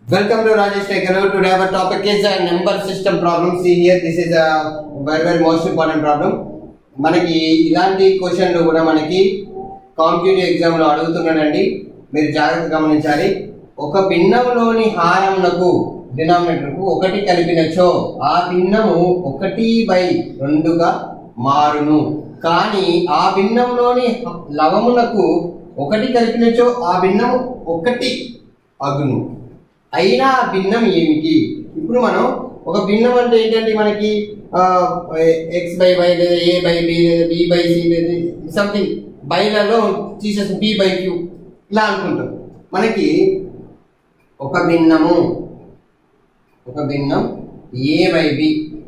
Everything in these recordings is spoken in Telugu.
Welcome to Rajesh Tekelu. Today our topic is a number system problem. See here, this is a very very most important problem. మనకి ఇలాంటి క్వశ్చన్లు కూడా మనకి కాంపిటేటివ్ ఎగ్జామ్ లో అడుగుతున్నాడండి మీరు జాగ్రత్త గమనించాలి ఒక భిన్నంలోని హారమునకు డినామినేటర్ కు ఒకటి కలిపినచో ఆ భిన్నము ఒకటి బై రెండుగా మారును కానీ ఆ భిన్నంలోని లవమునకు ఒకటి కలిపినచో ఆ భిన్నము ఒకటి అగును అయినా ఆ భిన్నం ఏమిటి ఇప్పుడు మనం ఒక భిన్నం అంటే ఏంటంటే మనకి ఎక్స్ బై వై లేదా ఏ బై బి లేదా బి బై సి లేదా సంథింగ్ బైలలో తీసేసి బి బై క్యూ ఇలా అనుకుంటాం మనకి ఒక భిన్నము ఒక భిన్నం ఏ బై బి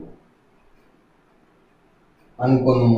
అనుకున్నాము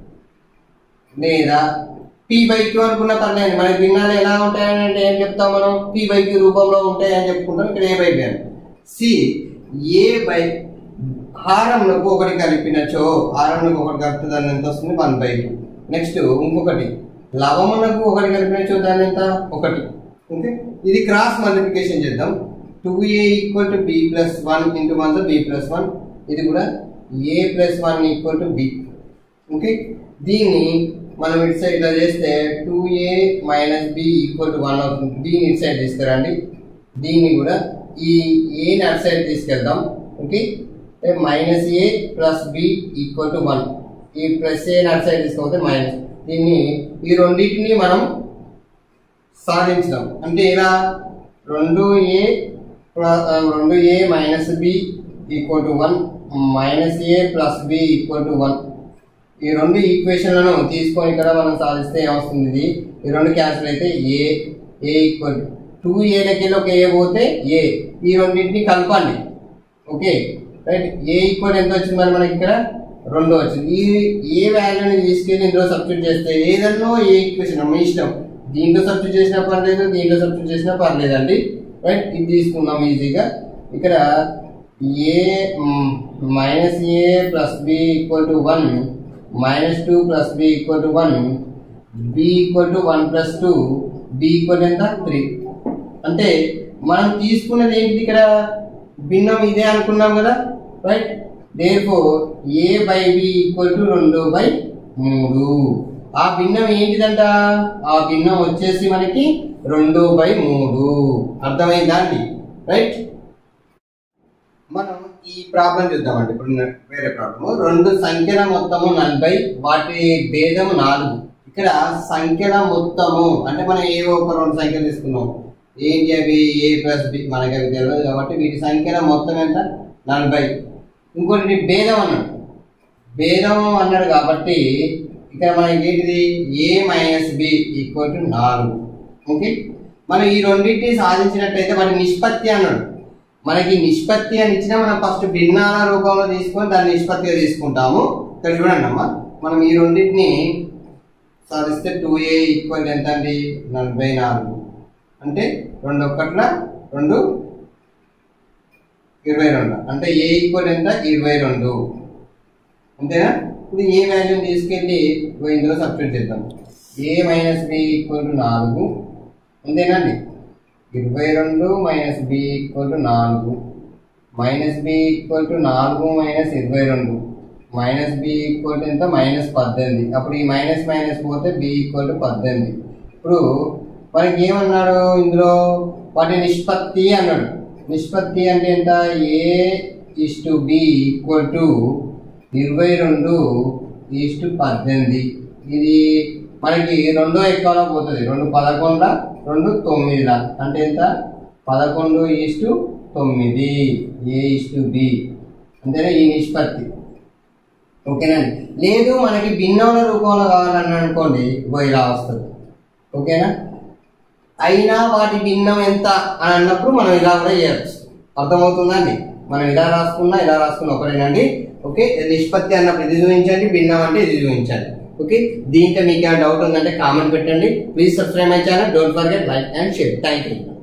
లేదా పీ బై క్యూ అనుకున్న పర్లేదు మనకి భిన్నాలు ఎలా ఉంటాయని అంటే ఏం చెప్తాం మనం పీ బై క్యూ రూపంలో ఉంటాయని చెప్పుకుంటాం ఇక్కడ ఏ బై బి అని సి ఏ బై హారంలోకి ఒకటి కలిపినచో హారంలోకి ఒకటి కలిపితే దాన్ని ఎంత వస్తుంది వన్ బై టూ నెక్స్ట్ ఇంకొకటి లవమునకు ఒకటి కలిపినచో దాని ఎంత ఒకటి ఓకే ఇది క్రాస్ మల్టిప్లికేషన్ చేద్దాం two A equal to B plus one into one B plus one ఇది కూడా A plus one equal to B okay దీన్ని మనం ఇటు సైడ్ ఇలా చేస్తే two A minus B equal to one అవుతుంది దీన్ని ఇటు సైడ్ తీసుకురండి దీన్ని కూడా ఈ ఏని అటు సైడ్ తీసుకెళ్దాం okay minus A plus B equal to one ఈ ప్లస్ ఏ అటు సైడ్ తీసుకోకపోతే మైనస్ దీన్ని ఈ రెండింటిని మనం సాధించడం అంటే ఇలా రెండు ఏ ప్లస్ రెండు A minus B equal to one minus A plus B equal to one ఈ రెండు ఈక్వేషన్లను తీసుకొని ఇక్కడ మనం సాధిస్తే ఏమొస్తుంది ఇది ఈ రెండు క్యాన్సిల్ అయితే ఏ ఏ ఈక్వల్ టూ ఏలకి ఒక ఏ పోతే ఏ ఈ రెండింటిని కలపండి ఓకే రైట్ ఏ ఈక్వల్ ఎంత వచ్చింది మరి మనకి ఇక్కడ రెండు వచ్చింది ఈ ఏ వాల్యూని తీసుకెళ్ళి ఇందులో సబ్స్టిట్యూట్ చేస్తే ఏదన్నో ఏ ఈక్వేషన్ మీ ఇష్టం దీంట్లో సబ్స్టిట్యూట్ చేసినా పర్లేదు దీంట్లో సబ్స్టిట్యూట్ చేసినా పర్లేదండి రైట్ ఇది తీసుకుందాం ఈజీగా ఇక్కడ A minus A plus B equal to one minus two plus B equal to one B equal to one plus two B equal ఎంత త్రీ అంటే మనం తీసుకున్నది ఏంటిది ఇక్కడ భిన్నం ఇదే అనుకున్నాం కదా right therefore A by B equal to రెండు బై మూడు ఆ భిన్నం ఏంటిదంట ఆ భిన్నం వచ్చేసి మనకి రెండు బై మూడు అర్థమైందా అండి రైట్ మనం ఈ ప్రాబ్లం చూద్దామండి ఇప్పుడు వేరే ప్రాబ్లమ్ రెండు సంఖ్యల మొత్తము నలభై వాటి భేదము నాలుగు ఇక్కడ సంఖ్యల మొత్తము అంటే మనం ఏ ఒక రెండు సంఖ్యలు తీసుకున్నాం ఏంటి అవి ఏ ప్లస్ బి మనకి అవి తెలియదు కాబట్టి వీటి సంఖ్యల మొత్తం ఎంత నలభై ఇంకోటి భేదం అన్నాడు భేదం అన్నాడు కాబట్టి ఇక్కడ మనకి ఏంటిది A minus B equal to నాలుగు ఓకే మనం ఈ రెండింటిని సాధించినట్టయితే వాటి నిష్పత్తి అన్నాడు మనకి నిష్పత్తి అని ఇచ్చినా మనం ఫస్ట్ భిన్నాల రూపంలో తీసుకొని దాన్ని నిష్పత్తిగా తీసుకుంటాము ఇక్కడ చూడండి అమ్మా మనం ఈ రెండింటిని సాధిస్తే టూ ఏ ఈక్వల్ ఎంత అండి నలభై నాలుగు అంటే రెండు ఒక్కట్ల రెండు ఇరవై రెండు అంటే ఏ ఈక్వల్ ఎంత ఇరవై రెండు అంతేనా ఇప్పుడు ఏ వాల్యూని తీసుకెళ్ళి ఇందులో సబ్స్టిట్యూట్ చేద్దాం A minus B equal to నాలుగు అంతేనండి ఇరవై రెండు మైనస్ బి ఈక్వల్ టు నాలుగు మైనస్ బి ఈక్వల్ టు నాలుగు మైనస్ ఇరవై రెండు మైనస్ బి ఈక్వల్ టు ఎంత మైనస్ పద్దెనిమిది అప్పుడు ఈ మైనస్ మైనస్ పోతే బి ఈక్వల్ టు పద్దెనిమిది ఇప్పుడు మనకి ఏమన్నాడు ఇందులో వాటి నిష్పత్తి అన్నాడు నిష్పత్తి అంటే ఎంత A is to B equal to ఇరవై రెండు ఈస్ టు పద్దెనిమిది ఇది మనకి రెండో ఎక్కువలో పోతుంది రెండు పదకొండ రెండు తొమ్మిదిలా అంటే ఎంత పదకొండు ఈస్టు తొమ్మిది ఏ ఈస్టు బి అంతేనా ఈ నిష్పత్తి ఓకేనండి లేదు మనకి భిన్నమైన రూపంలో కావాలని అనుకోండి ఇగో ఇలా వస్తుంది ఓకేనా అయినా వాటి భిన్నం ఎంత అని అన్నప్పుడు మనం ఇలా కూడా చేయవచ్చు అర్థమవుతుందండి మనం ఇలా రాసుకున్నా ఇలా రాసుకున్నా ఒకటేనండి ఓకే నిష్పత్తి అన్నప్పుడు ఇది చూపించండి భిన్నం అంటే ఇది చూపించండి ఓకే దీంట్లో మీకు ఏమైనా డౌట్ ఉందంటే కామెంట్ పెట్టండి please subscribe my channel don't forget like and share thank you